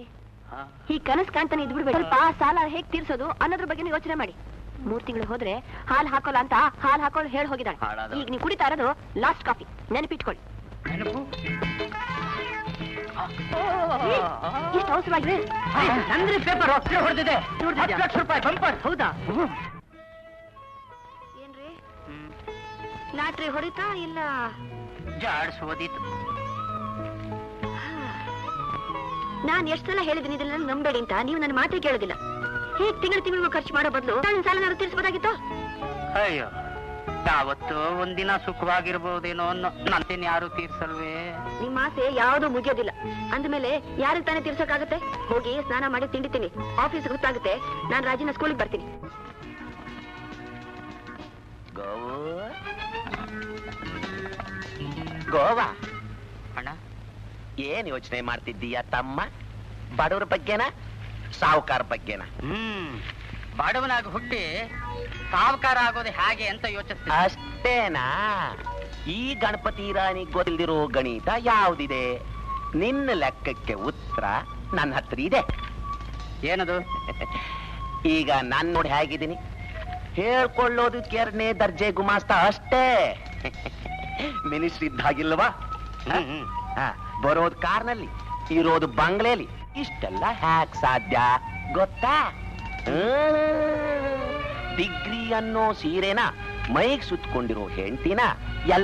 ಈ ಕನಸು ಕಾಣ್ತಾನೆ ಇದ್ಬಿಡ್ಬೇಡಿ ಸ್ವಲ್ಪ ಸಾಲ ಹೇಗ್ ತೀರ್ಸೋದು ಅನ್ನೋದ್ರ ಬಗ್ಗೆ ಯೋಚನೆ ಮಾಡಿ ಮೂರ್ ತಿಂಗಳು ಹೋದ್ರೆ ಹಾಲ್ ಹಾಕೋಲ್ಲ ಅಂತ ಹಾಲ್ ಹಾಕೊಂಡು ಹೇಳಿ ಹೋಗಿದ್ದಾಳೆ ಹಾಳಾದವ. ಈಗ ನೀವು ಕುಡಿತಾ ಇರೋದು ಲಾಸ್ಟ್ ಕಾಫಿ ನೆನಪಿಟ್ಕೊಳ್ಳಿ ನೆನಪು ಎಷ್ಟು ಅವಸರವಾಗಿದೆ ನಂದ್ರಿ ಪೇಪರ್ ಹೊಟ್ಟೆ ಹೊಡೆದಿದೆ ಹತ್ತು ಲಕ್ಷ ರೂಪಾಯಿ ಬಂಪರ್ ಹೌದಾ ಏನ್ರಿ ಲಾಟ್ರಿ ಹೊಡಿತಾ ಇಲ್ಲ ಜಾಡ್ಸೋದಿತ್ತು ನಾನ್ ಎಷ್ಟ್ ಸಲ ಹೇಳಿದ್ದೀನಿ ಇದನ್ನ ನಂಬೇಡಿ ಅಂತ ನೀವು ನನ್ನ ಮಾತೇ ಕೇಳೋದಿಲ್ಲ ಹೇಗ್ ತಿಂಗಳು ತಿಂಗಳು ಖರ್ಚು ಮಾಡೋ ಬದಲು ನನ್ನ ಸಾಲ ನಾನು ತೀರಿಸಬಹುದಾಗಿತ್ತು ಅಯ್ಯೋ ಯಾವತ್ತೋ ಒಂದಿನ ಸುಖವಾಗಿರ್ಬೋದೇನೋ ಅನ್ನೋ ನಂತೇನ್ ಯಾರು ತೀರ್ಸಲ್ವೇ ನಿಮ್ಮ ಆಸೆ ಯಾವ್ದು ಮುಗಿಯೋದಿಲ್ಲ ಅಂದ್ಮೇಲೆ ಯಾರಿಗೆ ತಾನೇ ತೀರ್ಸೋಕ್ಕಾಗತ್ತೆ ಹೋಗಿ ಸ್ನಾನ ಮಾಡಿ ತಿಂಡಿ ತಿನ್ನಿ ಆಫೀಸ್ ಗೊತ್ತಾಗುತ್ತೆ ನಾನ್ ರಾಜಿನ ಸ್ಕೂಲಿಗೆ ಬರ್ತೀನಿ ಗೋವಾ ಗೋವಾ ಅಣ್ಣ ಏನ್ ಯೋಚನೆ ಮಾಡ್ತಿದ್ದೀಯ ತಮ್ಮ ಬಡವ್ರ ಬಗ್ಗೆನಾ ಸಾವುಕಾರ ಬಗ್ಗೆನಾ ಹ್ಮ್ ಬಡವನಾಗಿ ಹುಟ್ಟಿ ಸಾವುಕಾರ ಆಗೋದು ಹೇಗೆ ಅಂತ ಯೋಚಿಸ್ತೀನಿ ಅಷ್ಟೇನಾ ಈ ಗಣಪತಿ ರಾಣಿ ಗೊತ್ತಿಲ್ದಿರೋ ಗಣಿತ ಯಾವ್ದಿದೆ ನಿನ್ನ ಲೆಕ್ಕಕ್ಕೆ ಉತ್ತರ ನನ್ನ ಹತ್ರ ಇದೆ ಏನದು ಈಗ ನಾನ್ ನೋಡಿ ಹೇಗಿದ್ದೀನಿ ಹೇಳ್ಕೊಳ್ಳೋದಕ್ಕೆ ಎರಡನೇ ದರ್ಜೆ ಗುಮಾಸ್ತ ಅಷ್ಟೇ ಮಿನಿಸ್ಟ್ರಿ ಇದ್ದಾಗಿಲ್ವಾ ಹ್ಮ್, ಹ್ಮ್. ಹ, ಬರೋದ್ ಕಾರ್ನಲ್ಲಿ ಇರೋದು ಬಂಗ್ಲೆಲಿ ಇಷ್ಟೆಲ್ಲ ಹ್ಯಾಕ್ ಸಾಧ್ಯ ಗೊತ್ತಾ ಡಿಗ್ರಿ ಅನ್ನೋ ಸೀರೆನ ಮೈಗ್ ಸುತ್ಕೊಂಡಿರೋ ಹೆಂಡ್ತಿನ ಎಲ್ಲ